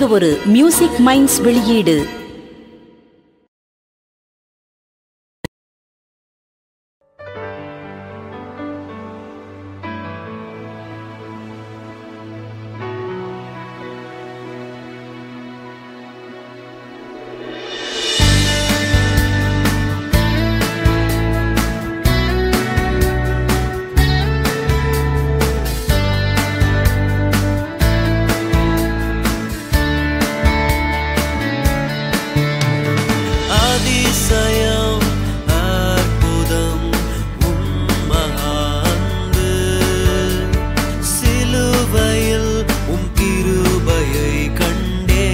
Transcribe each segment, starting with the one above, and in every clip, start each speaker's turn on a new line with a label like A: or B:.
A: இது ஒரு music minds வெளியீடு
B: அதிசயம் அற்புதம் உம்மகாந்து சிலுவையில் உம் கிருபையை கண்டே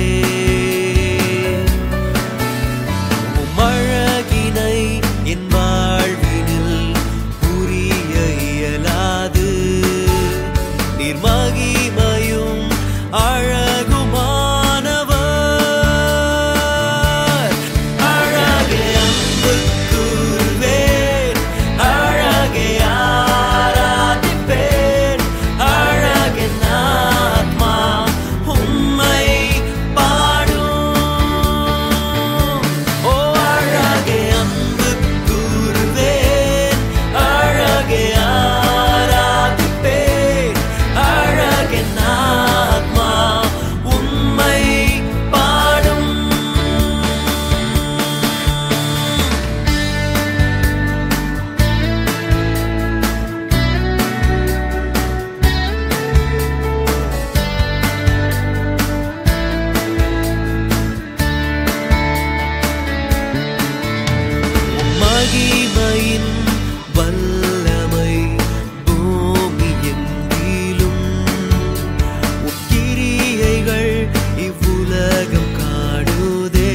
B: உம் அழகினை என் வாழ்வினில் புரிய இயலாது நீர் மகிமையும் அழகுமானவர் அழகே அன்பு கூறுவேன் அழகே ஆராதிப்பேன் அழகே ஆத்மா உம்மை பாடும் ஓ அழகே அன்பு கூறுவேன் அழகே ஆராதிப்பேன் அழகே ஆத்மா உம்மை பாடும் மகிமையின் வல்லமை பூமி எங்கிலும் உக்கிரியைகள் இவ்வுலகம் காணுதே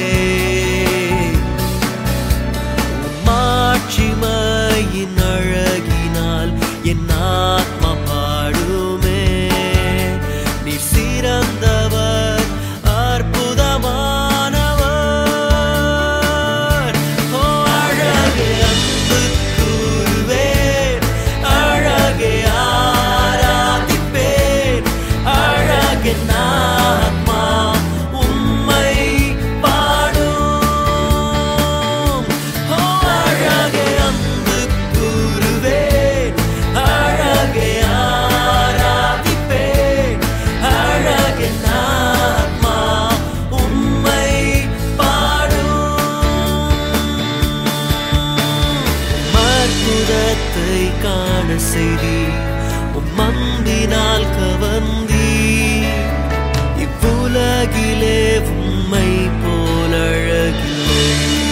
B: மாட்சிமையின் அழகினால் என் ஆத்மா பாடுமே நீ சிறந்தவர் அற்புதமானவர் ஓ அழகே அன்பு கூறுவேன் அழகே ஆராதிப்பேன் அழகே ஆத்மா உம்மை பாடும் ஓ அழகே அன்பு கூறுவேன் அழகே ஆராதிப்பேன் அழகே ஆத்மா உம்மை பாடும் அற்புதத்தை காண செய்தி உம் அன்பினால் கவர்ந்தி இவ்வுலகிலே உம்மை போல் அழகில்லை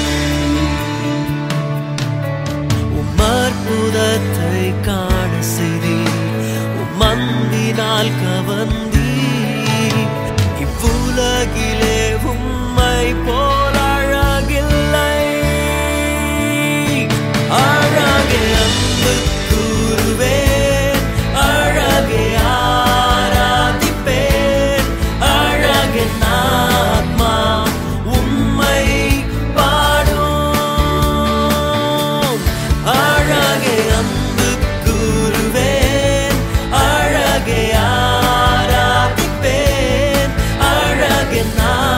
B: உம் அற்புதத்தை காண செய்தி உம் அன்பினால் கவர்ந்தி இவ்வுலகிலே உம்மை போல் அழகில்லை அழகே அன்பு கூறுவேன் அழகே ஆராதிப்பேன் அழகே ஆத்மா உம்மை பாடும் அழகே அன்பு கூறுவேன் அழகே ஆராதிப்பேன் அழகே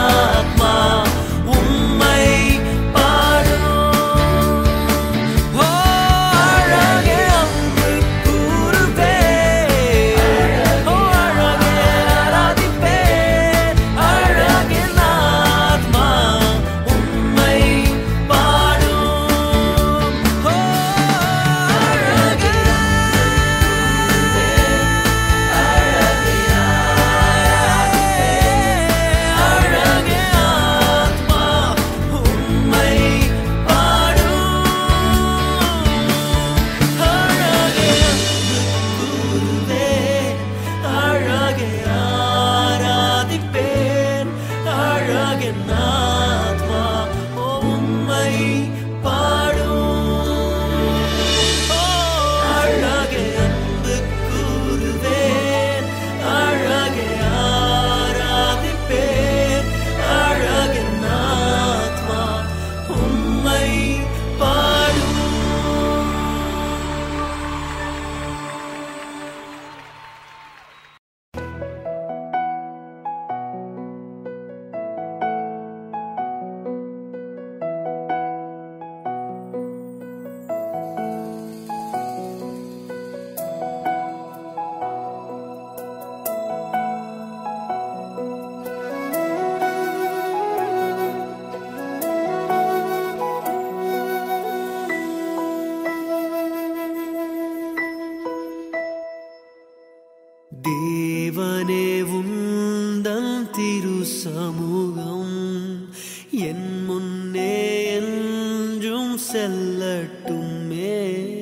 B: தேவனே உந்தன் திரு சமூகம் என் முன்னே என்றும் செல்லட்டுமே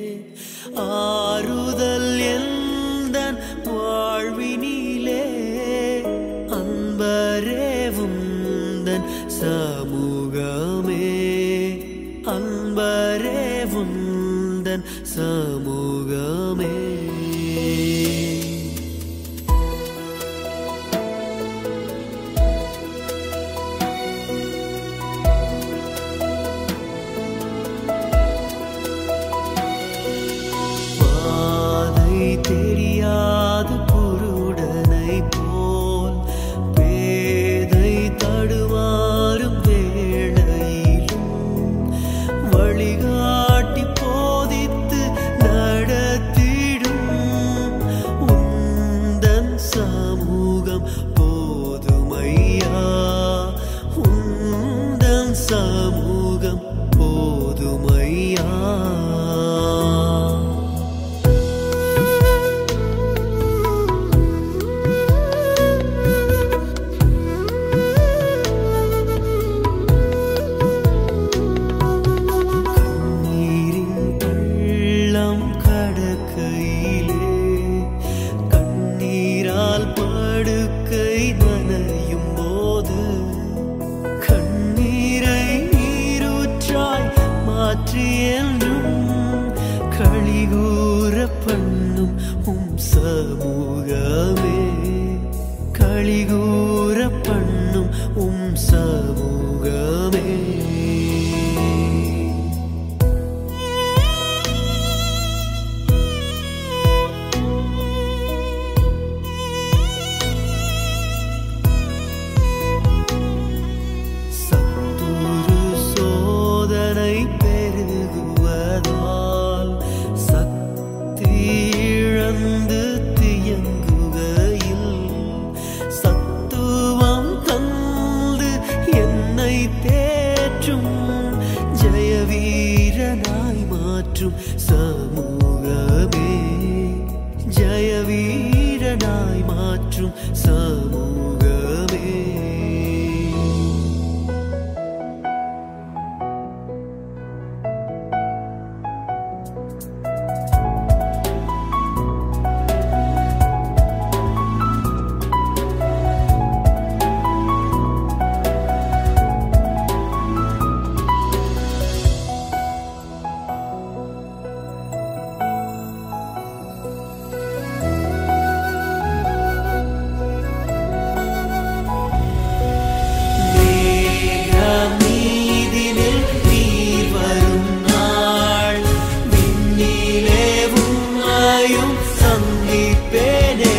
B: ஆறுதல் எந்தன் வாழ்வினிலே அன்பரே உந்தன் சமூகமே அன்பரே உந்தன் சமூகமே பாதை தெரியாத குருடனை போல் பேதை தடுமாறும் வேளையிலும் வழிகாட்டி போதித்து நடத்திடும் உந்தன் சமூகம் போதுமையா உந்தன் சமூகம் போதுமையா கண்ணீரின் பள்ளம் கடக்கையிலே கண்ணீரால் படுக்கை நனையும் போது கண்ணீரை நீரூற்றாய் மாற்றி என்றும் களிகூற பண்ணும் உம் சமூகமே களிகூற பண்ணும் உம் சமூகமே சத்துரு சோதனை பெருகுவதால் சக்தி இழந்து தியங்குகையில் சத்துவம் தந்து என்னை தேற்றும் ஜெயவீரனாய் மாற்றும் சமூகமே ஜெயவீரனாய் மாற்றும் சமூகமே மேகமீதினில் நீர் வரும் நாள் விண்ணிலே உம்மையும் சந்திப்பேனே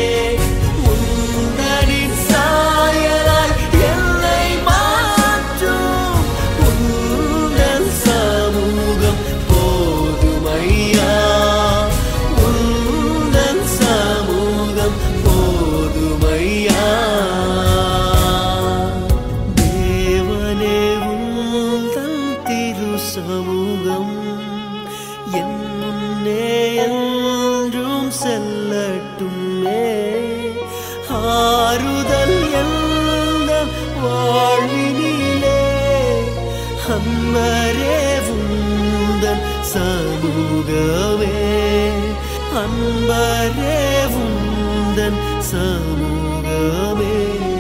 B: உந்தனின் சாயலாய் என்னை மாற்றும் உந்தன் சமூகம் போதுமையா உந்தன் சமூகம் போதுமையா தேவனே உந்தன் திரு சமூகம் என் முன்னே என்றும் செல்லட்டுமே ஆறுதல் எந்த வாழ்வினிலே அன்பரே உந்தன் சமூகமே அன்பரே உந்தன் சமூகமே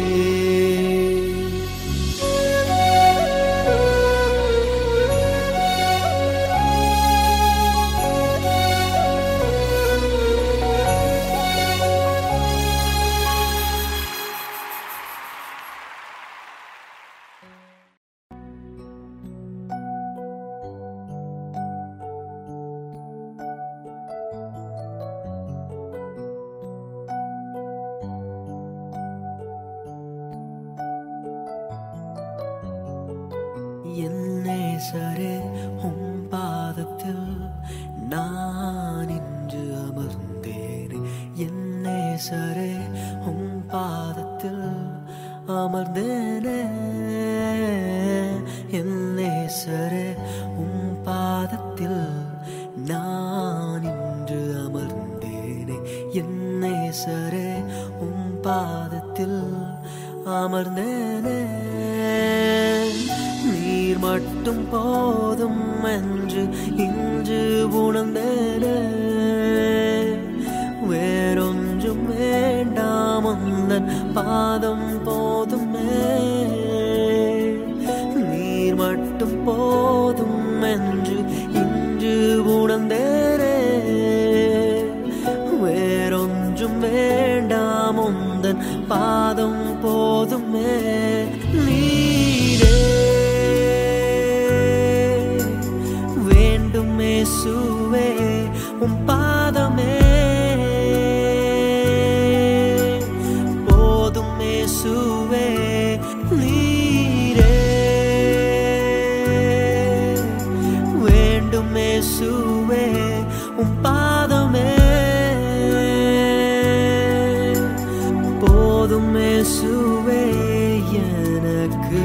B: என்னேசரே உம் பாதத்தில் நான் இன்று அமர்ந்தேனே என்னேசரே உம் பாதத்தில் அமர்ந்தேனே என்னேசரே உம் பாதத்தில் நான் இன்று அமர்ந்தேனே என்னேசரே உம் அமர்ந்தேனே நீர் மட்டும் போதும் என்று இன்று உணர்ந்தேனே வேறொன்றும் வேண்டாம் உந்தன் பாதம் போதுமே நீர் மட்டும் போதும் என்று இன்று உணர்ந்தேனே வேறொன்றும் வேண்டாம் உந்தன் பாதம் போதுமே நீரே வேண்டும் இயேசுவே உம் பாதமே போதும் இயேசுவே நீரே வேண்டும் இயேசுவே உம் பாதமே போதும் இயேசுவே எனக்கு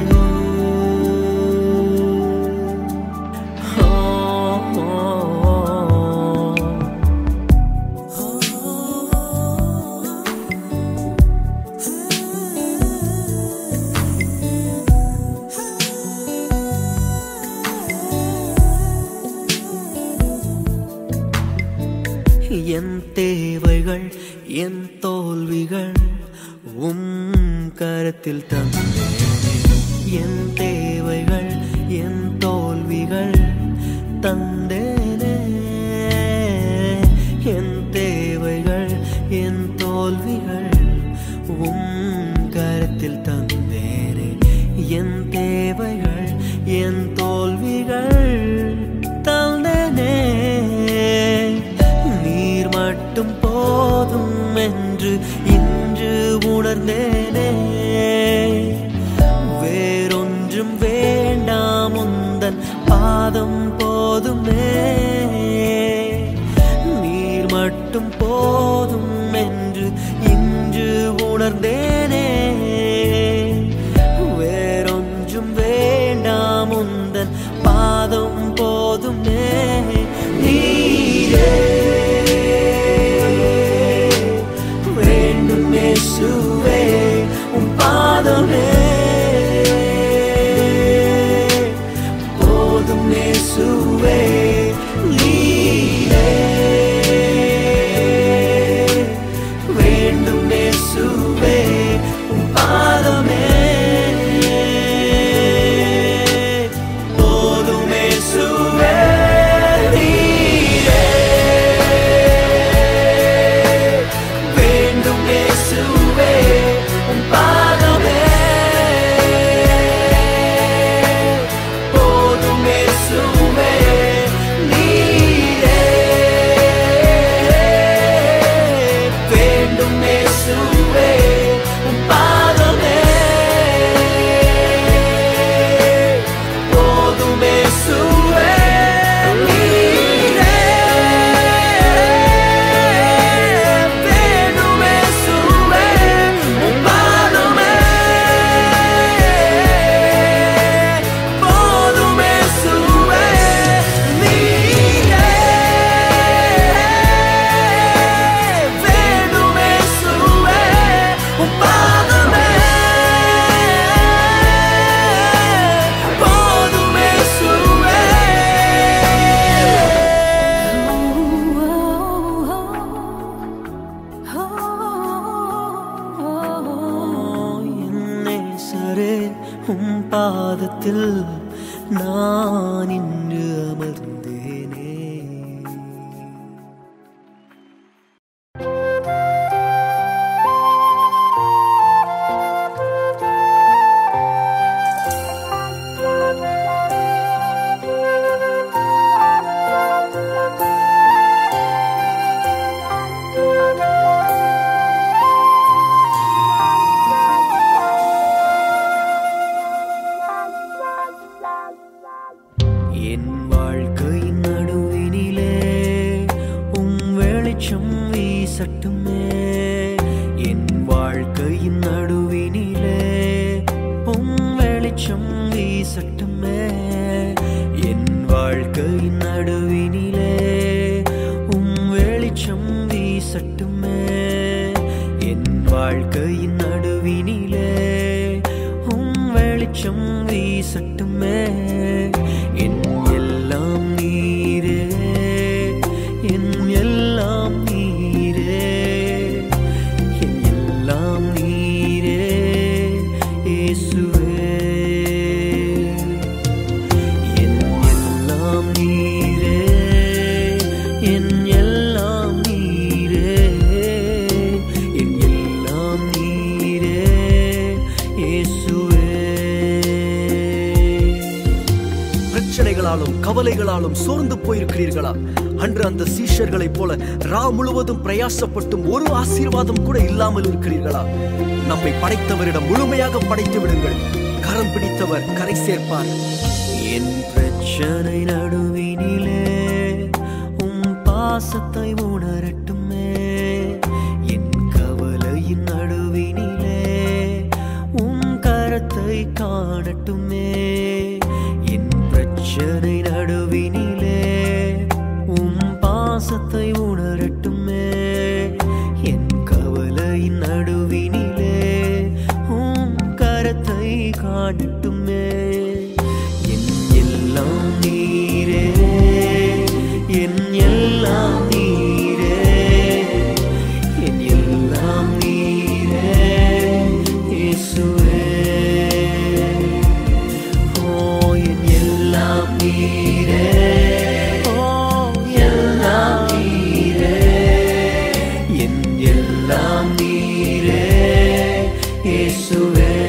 B: என் தேவைகள் என் தோல்விகள் உம் கரத்தில் தந்தேனே என் தேவைகள் என் தோல்விகள் தந்தேனே என் தேவைகள் என் தோல்விகள் உம் கரத்தில் தந்தேனே என் தேவைகள் என் தோல்விகள் தந்தேனே நீர் மட்டும் போதும் என்று இன்று உணர்ந்தேனே வேறொன்றும் வேண்டாம் உந்தன் பாதம் போதுமே நீர் மட்டும் போதும் என்று இன்று உணர்ந்தேனே வேறொன்றும் வேண்டாம் உந்தன் பாதம் போதுமே நீரே வேண்டும் இயேசுவே உம் பாதமே போதும் இயேசுவே நீரே வேண்டும் இயேசுவே உம் பாதமே போதும் இயேசுவே நீரே வேண்டும் இயேசுவே உம் பாதமே போதும் இயேசுவே நீரே வேண்டும் இயேசுவே உம் பாதமே போதும் இயேசுவே நீரே வேண்டும் இயேசுவே உம் பாதமே போதும் இயேசுவே நீரே வேண்டும் இயேசுவே உம் பாதமே போதும் இயேசுவே நேசரே உம் பாதத்தில் நான் இன்று அமர்ந்தேனே என் வாழ்க்கையின் நடுவினிலே உம் வெளிச்சம் வீசட்டுமே என் வாழ்க்கையின் நடுவினிலே உம் வெளிச்சம் வீசட்டுமே என் வாழ்க்கையின் நடுவினிலே உம் வெளிச்சம் வீசட்டுமே என் வாழ்க்கையின் நடுவினிலே என் எல்லாம் நீரே என் எல்லாம் நீரே இயேசுவே என் எல்லாம் நீரே என் எல்லாம் நீரே என் எல்லாம் நீரே இயேசுவே
C: பிரச்சனைகளாலும் கவலைகளாலும் சோர்ந்து போயிருக்கிறீர்களா அன்று அந்த சீஷர்களைப் போல ரா முழுவதும் பிரயாசப்பட்டும் ஒரு ஆசீர்வாதம் கூட இல்லாமல் இருக்கிறீர்களா நம்மை படைத்தவரிடம் முழுமையாக படைத்து விடுங்கள் கரம் பிடித்தவர் கரை சேர்ப்பார்
B: என் பிரச்சனை நடுவினிலே உம் பாசத்தை உணரட்டுமே என் கவலையின் நடுவினிலே உம் கரத்தை காணட்டுமே என் பிரச்சனை நடுவினிலே உம் பாசத்தை உணரட்டுமே என் கவலையின் நடுவினிலே உம் கரத்தை காணட்டுமே என் எல்லாம் நீரே என் எல்லாம் நீரே என் எல்லாம் நீரே இயேசுவே ஓ என் எல்லாம் நீரே ஓ எல்லாம் நீரே என் எல்லாம் நீரே இயேசுவே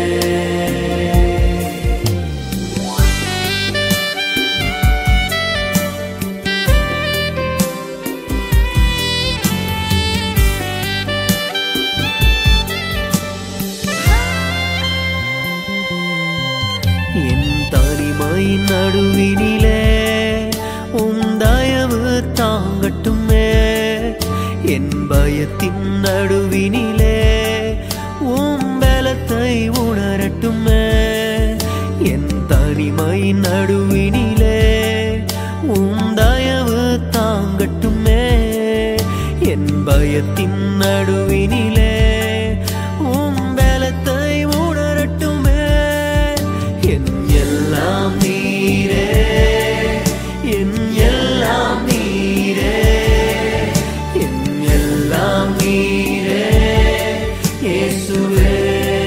B: என் தனிமை நடுவினிலே உம் தயவு தாங்கட்டுமே என் பயத்தின் நடுவினிலே உம் பலத்தை உணரட்டுமே என் தனிமை நடுவினிலே உம் தயவு தாங்கட்டுமே என் பயத்தின் நடுவினிலே உம் பலத்தை உணரட்டுமே என் எல்லாம் நீரே என் எல்லாம் நீரே என் எல்லாம் நீரே இயேசுவே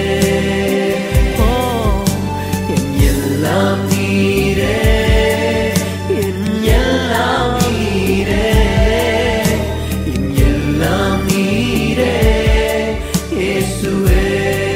B: ஓ என் எல்லாம் நீரே என் எல்லாம் நீரே என் எல்லாம் நீரே இயேசுவே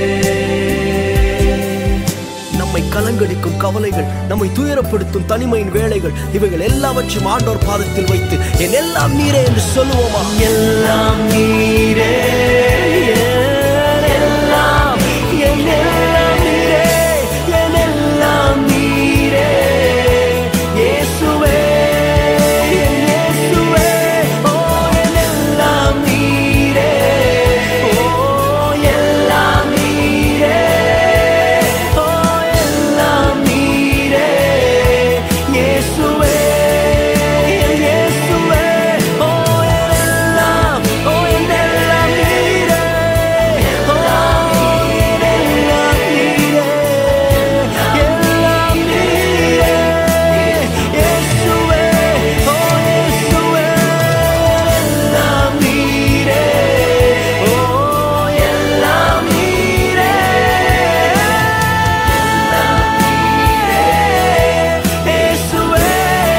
C: நம்மை கலங்கடிக்கும் கவலைகள் நம்மை துயரப்படுத்தும் தனிமையின் வேலைகள் இவைகள் எல்லாவற்றையும் ஆண்டோர் பாதத்தில் வைத்து என் எல்லாம் நீரே என்று சொல்லுவோமா
B: எல்லாம் நீரே என் எல்லாம் என் எல்லாம் நீரே என் எல்லாம் நீரே இயேசுவே என் இயேசுவே ஓ என் எல்லாம் நீரே ஓ எல்லாம் நீரே ஓ எல்லாம் நீரே இயேசுவே என் இயேசுவே ஓ எல்லாம் ஓ என் எல்லாம் நீரே ஓ எல்லாம் நீரே எல்லாம் நீரே இயேசுவே ஓ இயேசுவே எல்லாம் நீரே ஓ எல்லாம் நீரே இயேசுவே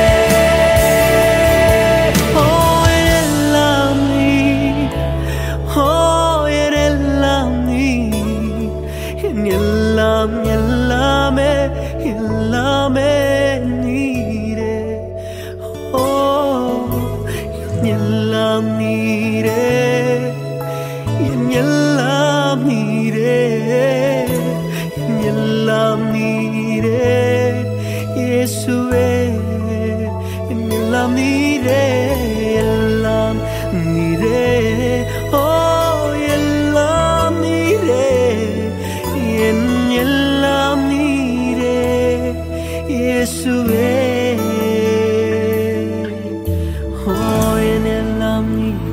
B: ஓ எல்லாம் நீர் ஓ எல்லாம் நீர் என் எல்லாம் எல்லாமே எல்லாமே நீரே ஓ என் எல்லாம் நீரே என் எல்லாம் நீரே என் எல்லாம் நீரே இயேசுவே என் எல்லாம் நீரே எல்லாம் நீரே ஓ எல்லாம் நீரே என் எல்லாம் நீரே இயேசுவே ஓ என் எல்லாம் நீரே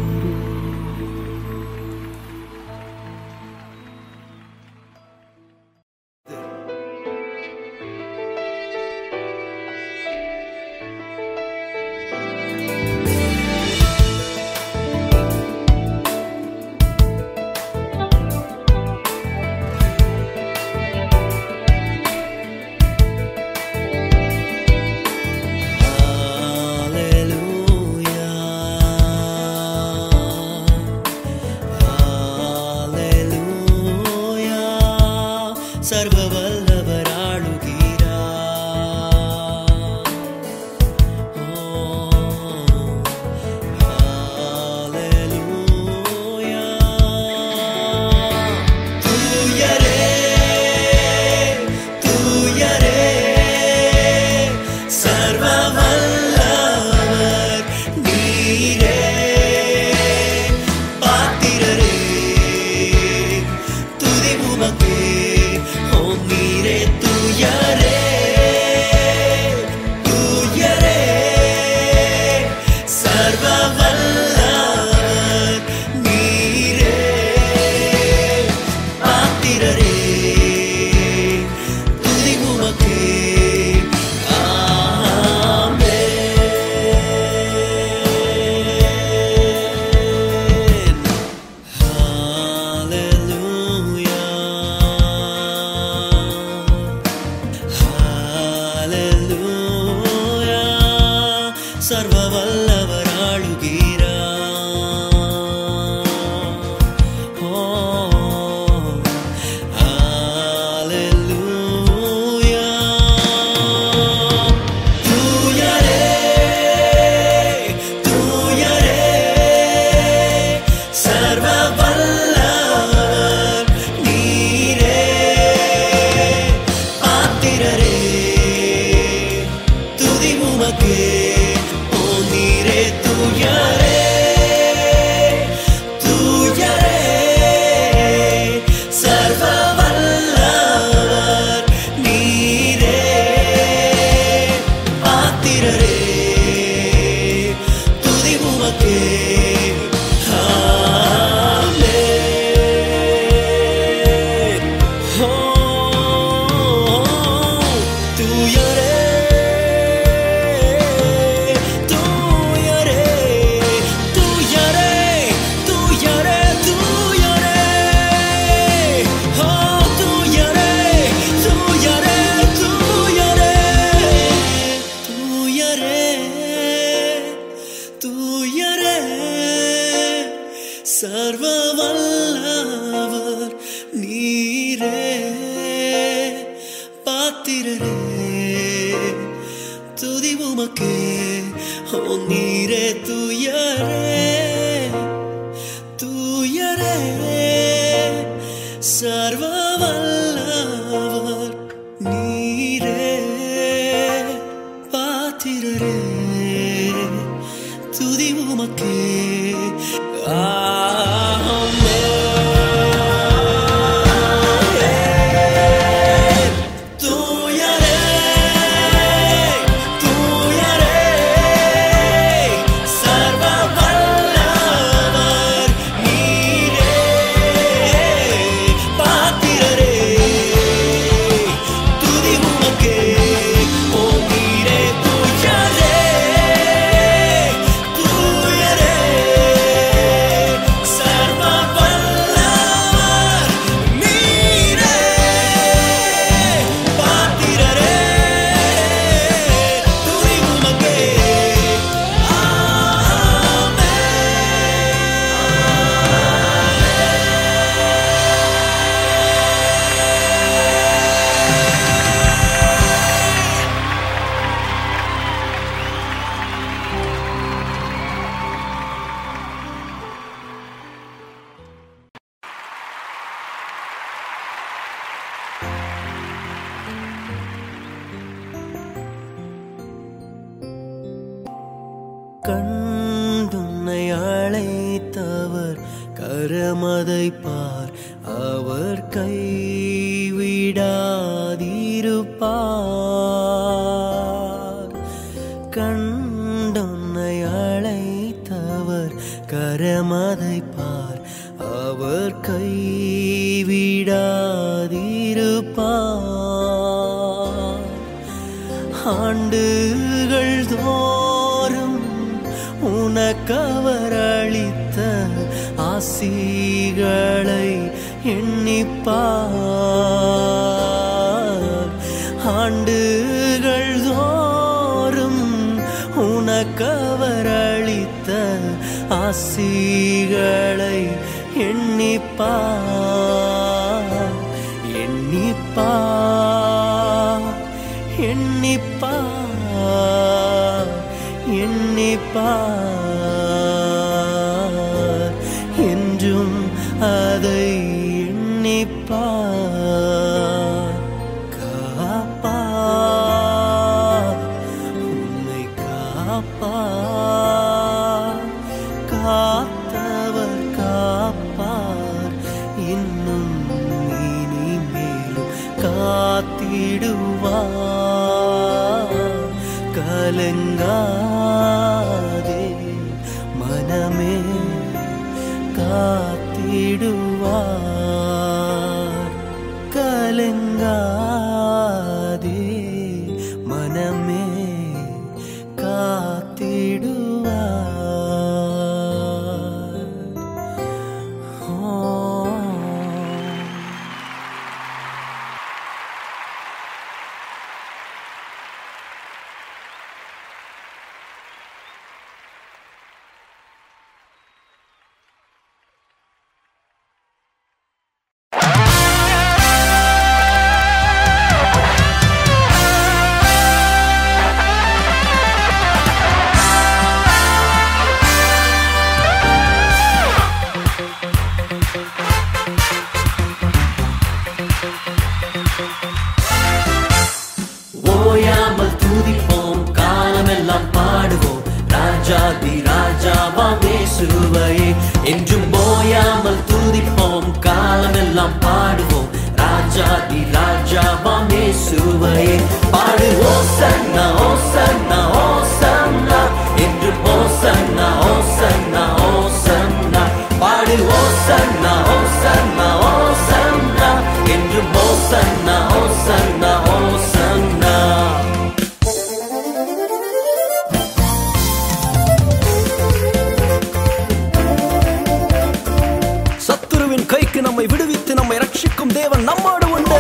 B: அவர் ஆளுகிறார் ஓ Hallelujah. தூயரே, தூயரே, சர்வ வல்லவர் நீரே. பாத்திரரே, துதி உமக்கே, ஓ நீரே தூயரே, தூயரே, சர்வ வல்லவர் நீரே. பாத்திரரே, துதி உமக்கே. ஆமென். ஓ, தூயரே, தூயரே, தூயரே, தூயரே, தூயரே. ஓ, தூயரே, தூயரே, தூயரே. தூயரே தூயரே சர்வ வல்லவர் நீரே பாத்திரரே துதி உமக்கே ஓ நீரே தூயரே தூயரே சர்வ வல்லவர் நீரே பாத்திரரே துதி உமக்கே ஆமென். தூயரே, தூயரே, சர்வ வல்லவர் நீரே. பாத்திரரே, துதி உமக்கே, ஓ நீரே தூயரே, தூயரே, சர்வ வல்லவர் நீரே. பாத்திரரே, துதி உமக்கே. கண்டுன்னை அழைத்தவர் கரமதை பார் அவர் கைவிடாதிருப்பார் கண்டுன்னை அழைத்தவர் கரமதை பார் அவர் கைவிடாதிருப்பார் ஆண்டுகள் தோறும் உனக்கவர் அளித்த ஆசிகளை எண்ணிப்பார் ஆண்டுகள் தோறும் உனக்கவர் அளித்த ஆசிகளை எண்ணிப்பார் எண்ணிப்பார் எண்ணிப்பார் எண்ணிப்பார் என்றும் அதை எண்ணிப்பார் காப்பார் உன்னை காப்பார் காத்தவர் காப்பார் இன்னும் இனிமேலும் காத்திடுவார் கலங்காதே மனமே காத்திடுவார் கலங்காதே மனமே காத்திடுவார் ஓ
D: ராஜாவாம் இயேசுவையே என்றும் ஓயாமல் துதிப்போம் காலமெல்லாம் பாடுவோம் ராஜாதி ராஜாவாம் இயேசுவையே பாடு ஓசன்னா ஓசன்னா ஓசன்னா என்றும் ஓசன்னா ஓசன்னா ஓசன்னா பாடு ஓசன்னா ஓசன்னா ஓசன்னா என்றும் ஓசன்னா ஓசன்னா ஓசன்னா
C: சத்துருவின் கைக்கு நம்மை விடுவித்து நம்மை ரட்சிக்கும் தேவன் நம்மோடு உண்டு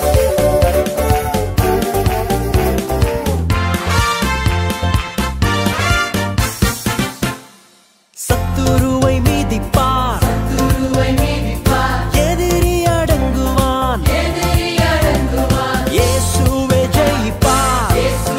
C: சத்துருவை மீதிப்பார் எதிரி அடங்குவான் இயேசுவே ஜெயிப்பார்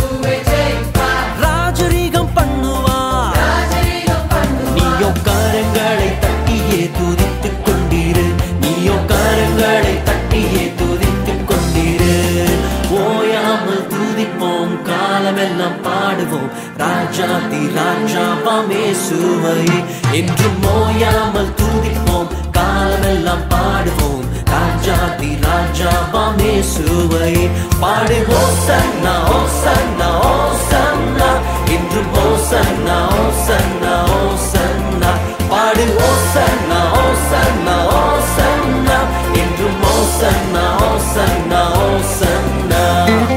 C: ராஜரீகம் பண்ணுவார்
D: நீயோ கரங்களை தட்டியே துதித்துக் கொண்டிரு நீயோ கரங்களை தட்டியே துதித்துக் கொண்டிரு ஓயாமல் துதிப்போம் காலமெல்லாம் பாடுவோம் ராஜாதி ராஜாவாம் இயேசுவையே என்றும் ஓயாமல் துதிப்போம் காலமெல்லாம் பாடுவோம் ராஜாதி ராஜாவாம் இயேசுவையே பாடு ஓசன்னா ஓசன்னா ஓசன்னா என்றும் ஓசன்னா ஓசன்னா ஓசன்னா பாடு ஓசன்னா ஓசன்னா ஓசன்னா என்றும் ஓசன்னா ஓசன்னா ஓசன்னா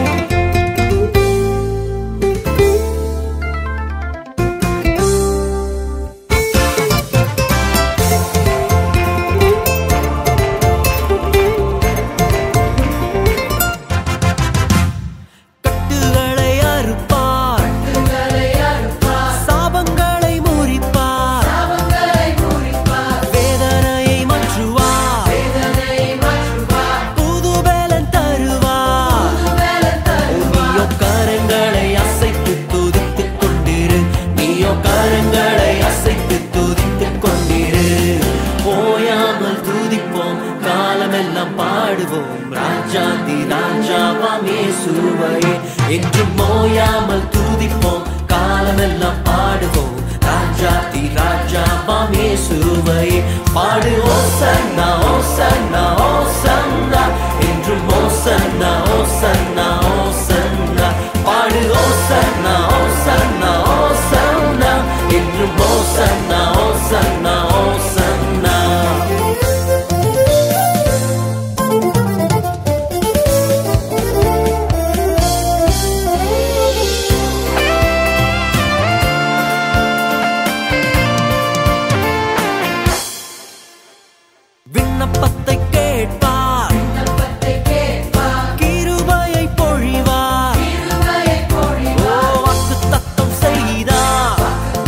C: கட்டுகளை அறுப்பார் சாபங்களை முறிப்பார் வேதனையை மாற்றுவார் புது பலன் தருவார்
D: நீயோ கரங்களை அசைத்து துதித்துக் கொண்டிரு நீயோ கரங்களை அசைத்து துதித்துக் கொண்டிரு ஓயாமல் துதிப்போம் காலமெல்லாம் பாடுவோம் ராஜாதி ராஜாவாம் இயேசுவையே என்றும் ஓயாமல் துதிப்போம் காலமெல்லாம் பாடுவோம் ராஜாதி ராஜாவாம் இயேசுவையே பாடு ஓசன்னா ஓசன்னா ஓசன்னா என்றும் ஓசன்னா ஓசன்னா ஓசன்னா பாடு ஓசன்னா ஓசன்னா ஓசன்னா என்றும் ஓசன்னா ஓசன்னா ஓசன்னா
C: விண்ணப்பத்தை கேட்பார் கிருபையை பொழிவார் ஓ வாக்குத்தத்தம் செய்தார்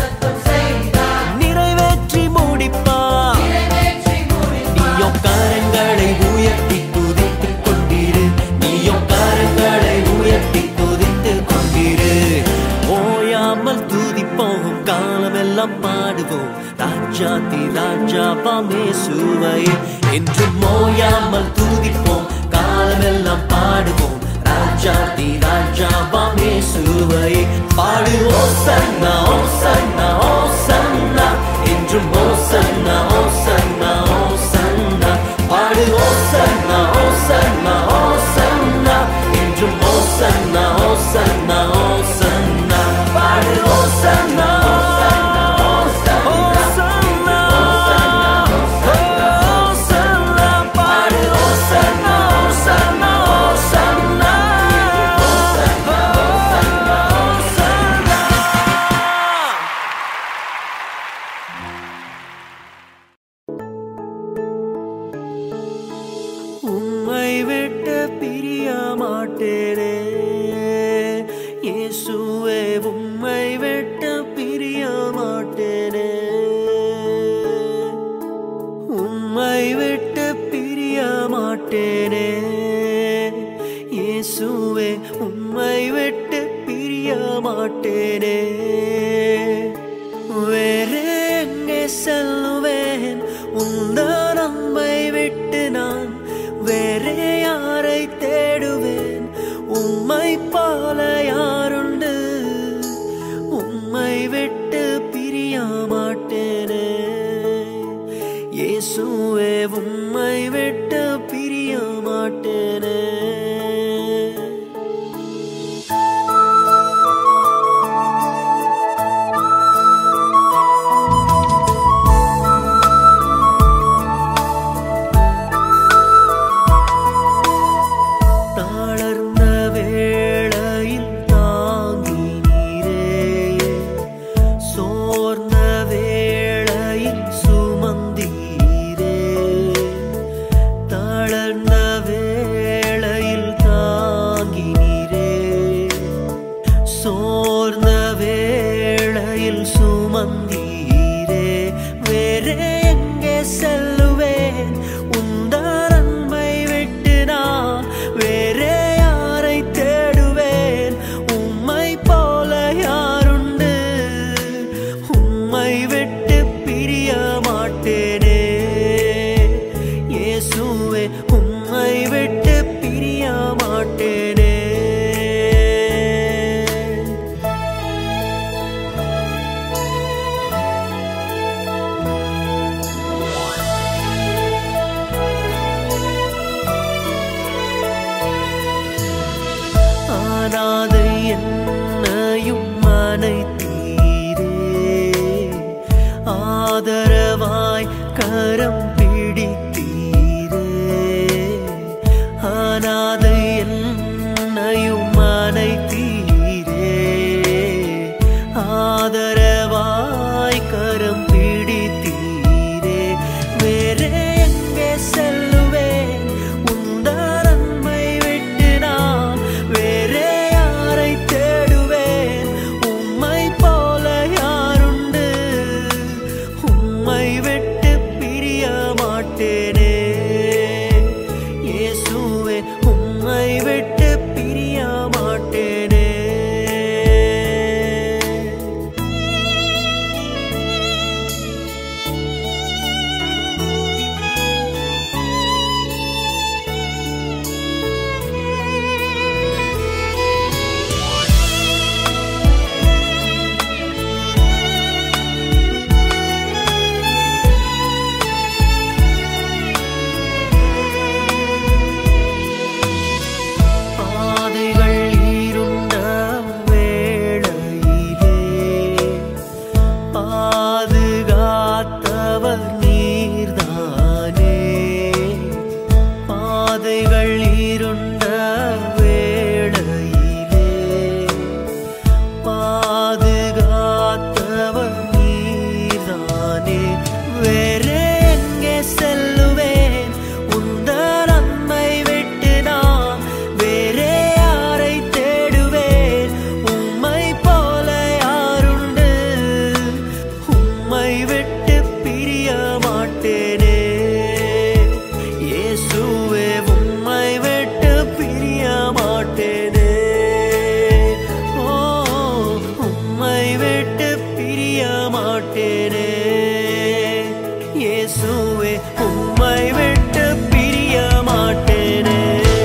C: நிறைவேற்றி முடிப்பார்
D: நீயோ கரங்களை உயர்த்தி துதித்துக் கொண்டிரு நீயோ கரங்களை உயர்த்தி துதித்துக் கொண்டிரு
C: ஓயாமல் துதிப்போம் காலமெல்லாம் பாடுவோம் ராஜாதி ராஜாவாமே சுவை
D: என்றும் ஓயாமல் துதிப்போம் காலமெல்லாம் பாடுவோம் ராஜாதி ராஜாவாம் இயேசுவை பாடு ஓசன்னா ஓசன்னா ஓசன்னா என்றும் ஓசன்னா ஓசன்னா ஓசன்னா பாடு ஓசன்னா ஓசன்னா ஓசன்னா என்றும் ஓசன்னா ஓசன்னா ஓசன்னா பாடு ஓசன்னா ஓசன்னா ஓசன்னா பாடு ஓசன்னா ஓசன்னா ஓசன்னா
C: உம்மை விட்டு பிரிய மாட்டேனே இயேசுவே உம்மை விட்டு பிரிய மாட்டேனே உம்மை விட்டு பிரிய மாட்டேனே இயேசுவே உம்மை விட்டு பிரிய மாட்டேனே வேறு எங்கே செல்லுவேன் உந்தன் அன்பை விட்டு நான் வேறே யாரை தேடுவேன் உம்மை போல யாருண்டு உம்மை விட்டு பிரிய மாட்டேனே
B: மாட்டேனே இயேசுவே உம்மை விட்டு பிரிய மாட்டேனே தாளர்ந்த வேளையில் தாங்கி நீரே சோர்ந்த வேளையில் சுமந்தீரே தாளர்ந்த வேளையில் தாங்கி நீரே சோர்ந்த வேளையில் சுமந்தீரே வேறே எங்கே செல்லுவேன் உந்தார் அன்பை விட்டு நான் வேறே யாரை தேடுவேன் உம்மை போல யாருண்டு உம்மை விட்டு பிரிய மாட்டேனே இயேசுவே உம்மை விட்டு பிரிய மாட்டேனே ஆனாதை என்னையும் மனைத்தீரே ஆதரவாய் கரம் பிடித்தீரே ஆனாதை என்னையும் மனைத்தீரே ஆதரவாய் கரம் பிடித்தீரே வேறே எங்கே செல்லுவேன் உந்தார் அன்பை விட்டு நான் வேறே யாரை தேடுவேன் உம்மை போல யாருண்டு உம்மை விட்டு பிரிய மாட்டேனே இயேசுவே உம்மை விட்டு பிரிய மாட்டேனே பாதைகள் இருண்ட வேளையிலே பாதுகாத்தவர் நீர்தானே பாதைகள் இருண்ட வேளையிலே பாதுகாத்தவர் நீர்தானே வேறே எங்கே செல்லுவேன் உந்தர் அம்மை விட்டு நான் வேறே யாரை தேடுவேன் உம்மை போல யாருண்டு உம்மை விட்டு பிரிய மாட்டேனே இயேசுவே உம்மை விட்டு பிரிய மாட்டேனே ஓ உம்மை விட்டு பிரிய மாட்டேனே இயேசுவே உம்மை விட்டு பிரிய மாட்டேனே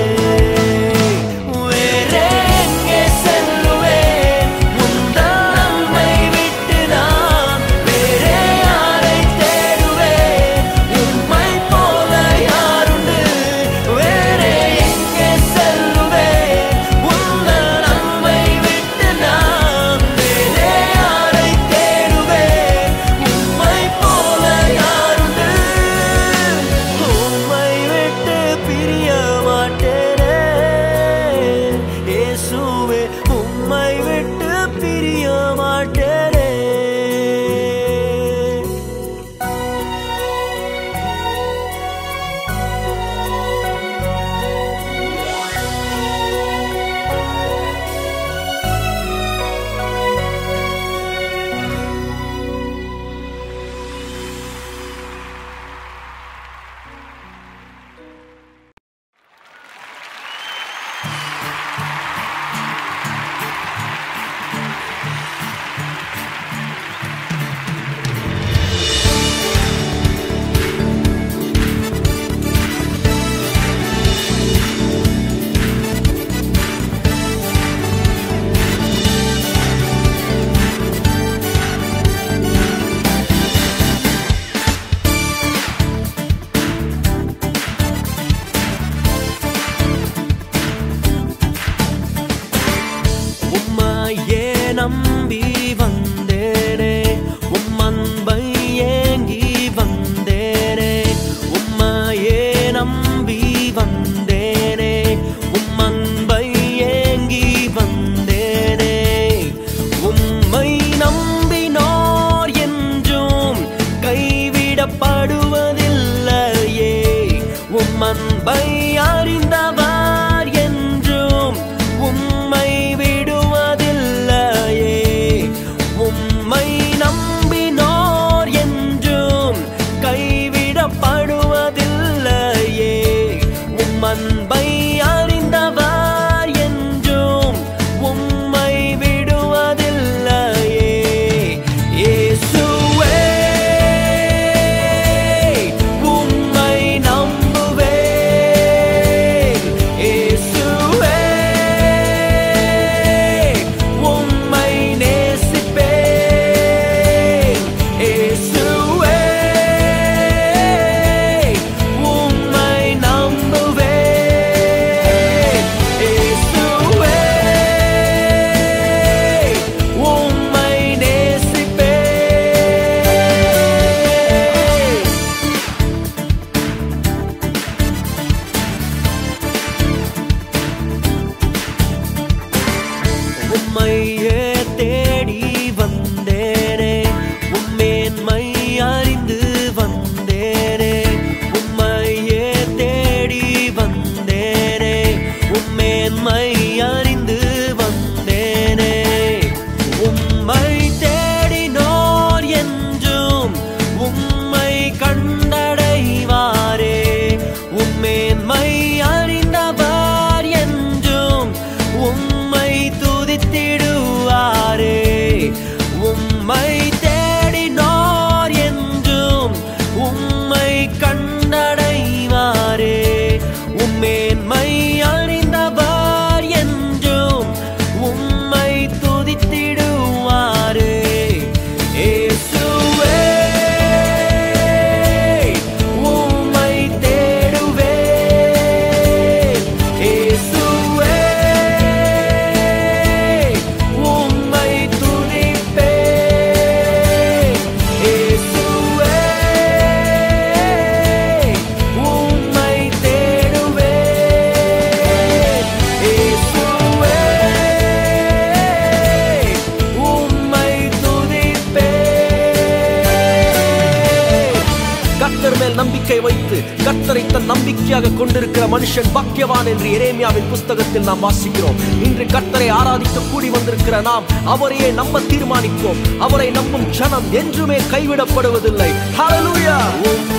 B: வேறே எங்கே செல்லுவேன் உந்தன் அன்பை விட்டு நான் வேறே யாரை தேடுவேன் உம்மை போல யாருண்டு வேறே எங்கே செல்லுவேன் உந்தன் அன்பை விட்டு நான் வேறே யாரை தேடுவேன்
D: உம்மேன்மை அறிந்து வந்தேனே உம்மையே தேடி வந்தேனே உம்மேன்மை அறிந்து வந்தேனே உம்மை தேடினோர் என்றும் உம்மை கண்டடைவாரே உம்மேன்மை அறிந்தவர் என்றும் உம்மை துதித்திடுவாரே உம்மை தேடினோர் என்றும் உம்மை கண்டடைவாரே உம்மேன்மை அறிந்தவர் என்றும் உம்மை துதித்திடுவாரே இயேசுவே உம்மை தேடுவேன் இயேசுவே உம்மை துதிப்பேன் இயேசுவே உம்மை தேடுவேன் இயேசுவே உம்மை துதிப்பேன்
C: கர்த்தர் மேல் நம்பிக்கை வைத்து கர்த்தரை தன் நம்பிக்கையாக கொண்டிருக்கிற மனுஷன் பாக்கியவான் என்று எரேமியாவின் புஸ்தகத்தில் நாம் வாசிக்கிறோம் இன்று கர்த்தரை ஆராதிக்க கூடி வந்திருக்கிற நாம் அவரையே நம்ப தீர்மானிப்போம் அவரை நம்பும் ஜனம் என்றுமே கைவிடப்படுவதில்லை ஹalleluya
D: உம்